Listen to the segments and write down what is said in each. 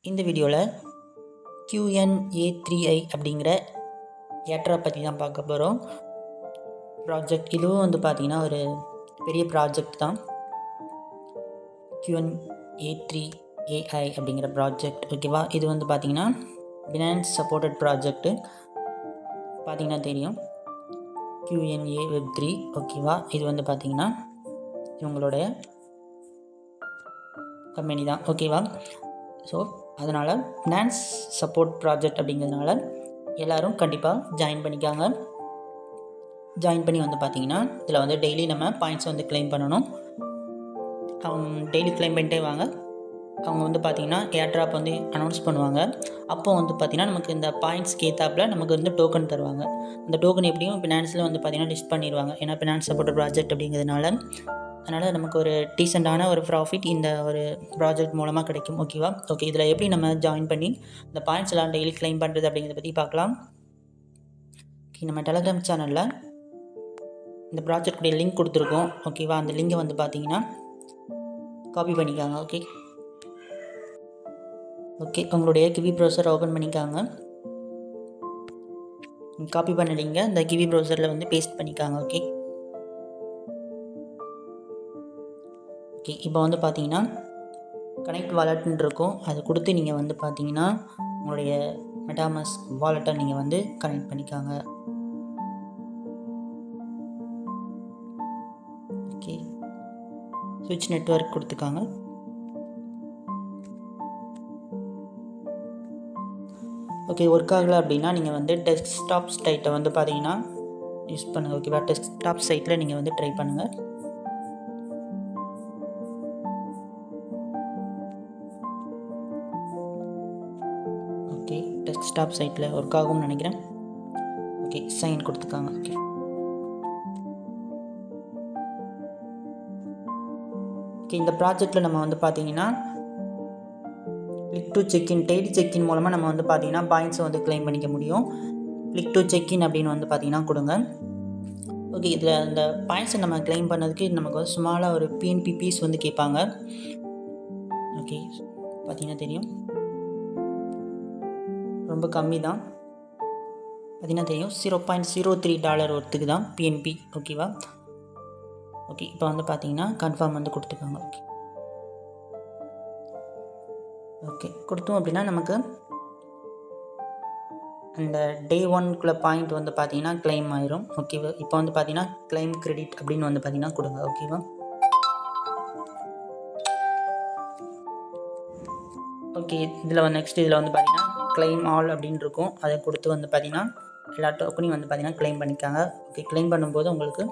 இந்த வீடியோவில் QNA three I அப்படிங்கிற ஏட்ரா பற்றி தான் பார்க்க போகிறோம் ப்ராஜெக்ட் இதுவும் வந்து பார்த்திங்கன்னா ஒரு பெரிய ப்ராஜெக்ட் தான் QNA த்ரீ ஏஐ அப்படிங்கிற ப்ராஜெக்ட் ஓகேவா இது வந்து பார்த்திங்கன்னா பினான்ஸ் சப்போர்ட்டட் ப்ராஜெக்ட்டு பார்த்திங்கன்னா தெரியும் QNA வெப் த்ரீ ஓகேவா இது வந்து பார்த்திங்கன்னா இவங்களுடைய கம்பெனி தான் ஓகேவா ஸோ அதனால் ஃபினான்ஸ் சப்போர்ட் ப்ராஜெக்ட் அப்படிங்கிறதுனால எல்லோரும் கண்டிப்பாக ஜாயின் பண்ணிக்காங்க ஜாயின் பண்ணி வந்து பார்த்தீங்கன்னா இதில் வந்து டெய்லி நம்ம பாயிண்ட்ஸ் வந்து க்ளைம் பண்ணணும் அவங்க டெய்லி க்ளைம் பண்ணிட்டே வாங்க அவங்க வந்து பார்த்திங்கன்னா ஏர்ட்ராப் வந்து அனௌன்ஸ் பண்ணுவாங்க அப்போ வந்து பார்த்திங்கன்னா நமக்கு இந்த பாயிண்ட்ஸ்க்கு ஏற்றாப்பில் நமக்கு வந்து டோக்கன் தருவாங்க அந்த டோக்கன் எப்படியும் ஃபினான்ஸில் வந்து பார்த்திங்கன்னா லிஸ்ட் பண்ணிடுவாங்க ஏன்னா ஃபினான்ஸ் சப்போர்ட் ப்ராஜெக்ட் அப்படிங்கிறதுனால அதனால் நமக்கு ஒரு டீசெண்டான ஒரு ப்ராஃபிட் இந்த ஒரு ப்ராஜெக்ட் மூலமாக கிடைக்கும் ஓகேவா ஓகே இதில் எப்படி நம்ம ஜாயின் பண்ணி இந்த பாயிண்ட்ஸ் எல்லாம் டெய்லி க்ளைம் பண்ணுறது அப்படிங்கிறத பற்றி பார்க்கலாம் ஓகே நம்ம டெலகிராம் சேனலில் இந்த ப்ராஜெக்டுடைய லிங்க் கொடுத்துருக்கோம் ஓகேவா அந்த லிங்கை வந்து பார்த்தீங்கன்னா காப்பி பண்ணிக்காங்க ஓகே ஓகே உங்களுடைய கிவி ப்ரௌசர் ஓப்பன் பண்ணிக்காங்க காப்பி பண்ண லிங்கை இந்த கிவி ப்ரௌசரில் வந்து பேஸ்ட் பண்ணிக்காங்க ஓகே ஓகே இப்போ வந்து பார்த்தீங்கன்னா கனெக்ட் வாலெட்னு இருக்கும் அதை கொடுத்து நீங்கள் வந்து பார்த்தீங்கன்னா உங்களுடைய மெட்டாமஸ் வாலெட்டை நீங்கள் வந்து கனெக்ட் பண்ணிக்காங்க ஓகே சுவிட்ச் நெட்ஒர்க் கொடுத்துக்காங்க ஓகே ஒர்க் ஆகலை அப்படின்னா நீங்கள் வந்து டெஸ்க்டாப் சைட்டை வந்து பார்த்தீங்கன்னா யூஸ் பண்ணுங்கள் ஓகேவா டெஸ்க்டாப் சைட்டில் நீங்கள் வந்து ட்ரை பண்ணுங்கள் ஓகே டெஸ்க்டாப் சைட்டில் ஒர்க் ஆகும்னு நினைக்கிறேன் ஓகே சைன் கொடுத்துக்காங்க ஓகே ஓகே இந்த ப்ராஜெக்டில் நம்ம வந்து பார்த்தீங்கன்னா click to check in daily check in மூலமாக நம்ம வந்து பார்த்தீங்கன்னா பாயிண்ட்ஸை வந்து க்ளைம் பண்ணிக்க முடியும் கிளிக் டு செக்இன் அப்படின்னு வந்து பார்த்தீங்கன்னா கொடுங்க ஓகே இதில் அந்த பாயிண்ட்ஸை நம்ம க்ளைம் பண்ணதுக்கு நமக்கு வந்து சுமாராக ஒரு பிஎன்பி பீஸ் வந்து கேட்பாங்க ஓகே பார்த்தீங்கன்னா தெரியும் ரொம்ப கம்மி தான் பார்த்தீங்கன்னா தெரியும் zero point zero three dollar ஒருத்துக்கு தான் பிஎன்பி ஓகேவா ஓகே இப்போ வந்து பார்த்தீங்கன்னா கன்ஃபார்ம் வந்து கொடுத்துக்காங்க ஓகே ஓகே கொடுத்தோம் அப்படின்னா நமக்கு அந்த டே ஒன்குள்ளே பாயிண்ட் வந்து பார்த்தீங்கன்னா கிளைம் ஆயிரும் ஓகேவா இப்போ வந்து பார்த்தீங்கன்னா கிளைம் கிரெடிட் அப்படின்னு வந்து பார்த்தீங்கன்னா கொடுங்க ஓகேவா ஓகே இதில் வந்து நெக்ஸ்ட் இதில் வந்து பார்த்தீங்கன்னா கிளைம் ஆல் அப்படின்னு இருக்கும் அதை கொடுத்து வந்து பார்த்தீங்கன்னா எல்லா டோக்கனையும் வந்து பார்த்தீங்கன்னா கிளைம் பண்ணிக்காங்க ஓகே கிளைம் பண்ணும்போது உங்களுக்கு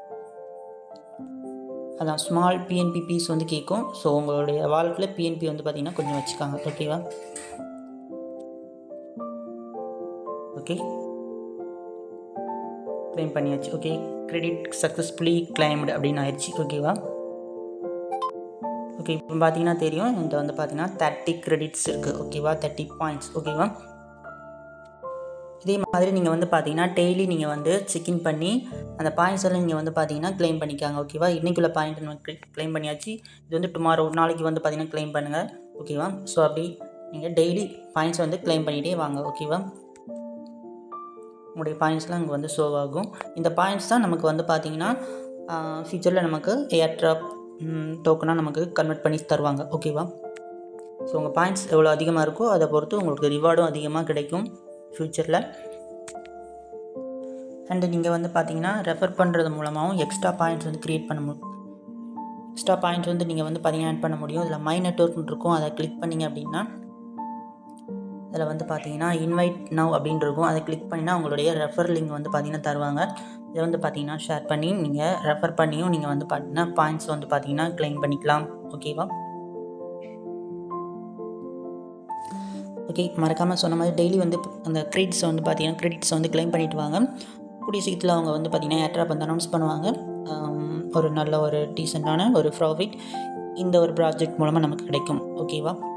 அதான் ஸ்மால் பிஎன்பி பீஸ் வந்து கேட்கும் ஸோ உங்களுடைய வாலெட்டில் பிஎன்பி வந்து பார்த்தீங்கன்னா கொஞ்சம் வச்சுக்காங்க ஓகேவா ஓகே கிளைம் பண்ணியாச்சு ஓகே கிரெடிட் சக்ஸஸ்ஃபுல்லி கிளைம்டு அப்படின்னு ஆயிடுச்சு ஓகேவா ஓகே இப்போ பார்த்தீங்கன்னா தெரியும் என்கிட்ட வந்து பார்த்தீங்கன்னா தேர்ட்டி கிரெடிட்ஸ் இருக்குது ஓகேவா தேர்ட்டி பாயிண்ட்ஸ் ஓகேவா இதே மாதிரி நீங்கள் வந்து பார்த்தீங்கன்னா டெய்லி நீங்கள் வந்து செக்இன் பண்ணி அந்த பாயிண்ட்ஸ் எல்லாம் நீங்கள் வந்து பார்த்தீங்கன்னா க்ளைம் பண்ணிக்காங்க ஓகேவா இன்றைக்குள்ள பாயிண்ட் க்ளைம் பண்ணியாச்சு இது வந்து டுமாரோ நாளைக்கு வந்து பார்த்தீங்கன்னா க்ளைம் பண்ணுங்கள் ஓகேவா ஸோ அப்படி நீங்கள் டெய்லி பாயிண்ட்ஸ் வந்து க்ளைம் பண்ணிகிட்டே வாங்க ஓகேவா உங்களுடைய பாயிண்ட்ஸ்லாம் இங்கே வந்து ஷோ ஆகும் இந்த பாயிண்ட்ஸ் தான் நமக்கு வந்து பார்த்தீங்கன்னா ஃப்யூச்சரில் நமக்கு ஏர்ட்ராப் டோக்கனாக நமக்கு கன்வெர்ட் பண்ணி தருவாங்க ஓகேவா ஸோ உங்கள் பாயிண்ட்ஸ் எவ்வளோ அதிகமாக இருக்கோ அதை பொறுத்து உங்களுக்கு ரிவார்டும் அதிகமாக கிடைக்கும் ஃப்யூச்சரில் அண்டு நீங்கள் வந்து பார்த்தீங்கன்னா ரெஃபர் பண்ணுறது மூலமாகவும் எக்ஸ்ட்ரா பாயிண்ட்ஸ் வந்து க்ரியேட் பண்ண முடியும் எக்ஸ்ட்ரா பாயிண்ட்ஸ் வந்து நீங்கள் வந்து பார்த்தீங்கன்னா ஆட் பண்ண முடியும் இதில் மை நெட்ஒர்க்னு இருக்கும் அதை கிளிக் பண்ணிங்க அப்படின்னா இதில் வந்து பார்த்தீங்கன்னா இன்வைட் நவ் அப்படின்னு இருக்கும் அதை கிளிக் பண்ணினா உங்களுடைய ரெஃபர் லிங்க் வந்து பார்த்தீங்கன்னா தருவாங்க இதை வந்து பார்த்தீங்கன்னா ஷேர் பண்ணி நீங்கள் ரெஃபர் பண்ணியும் நீங்கள் வந்து பார்த்தீங்கன்னா பாயிண்ட்ஸ் வந்து பார்த்தீங்கன்னா க்ளைம் பண்ணிக்கலாம் ஓகேவா ஓகே மறக்காமல் சொன்ன மாதிரி டெய்லி வந்து அந்த கிரெடிட்ஸை வந்து பார்த்தீங்கன்னா கிரெடிட்ஸை வந்து க்ளைம் பண்ணிட்டு வாங்க கூடிய சீக்கிரத்தில் அவங்க வந்து பார்த்திங்கன்னா ஏட்ராப் வந்து அனௌன்ஸ் பண்ணுவாங்க ஒரு நல்ல ஒரு டீசெண்டான ஒரு ப்ராஃபிட் இந்த ஒரு ப்ராஜெக்ட் மூலமாக நமக்கு கிடைக்கும் ஓகேவா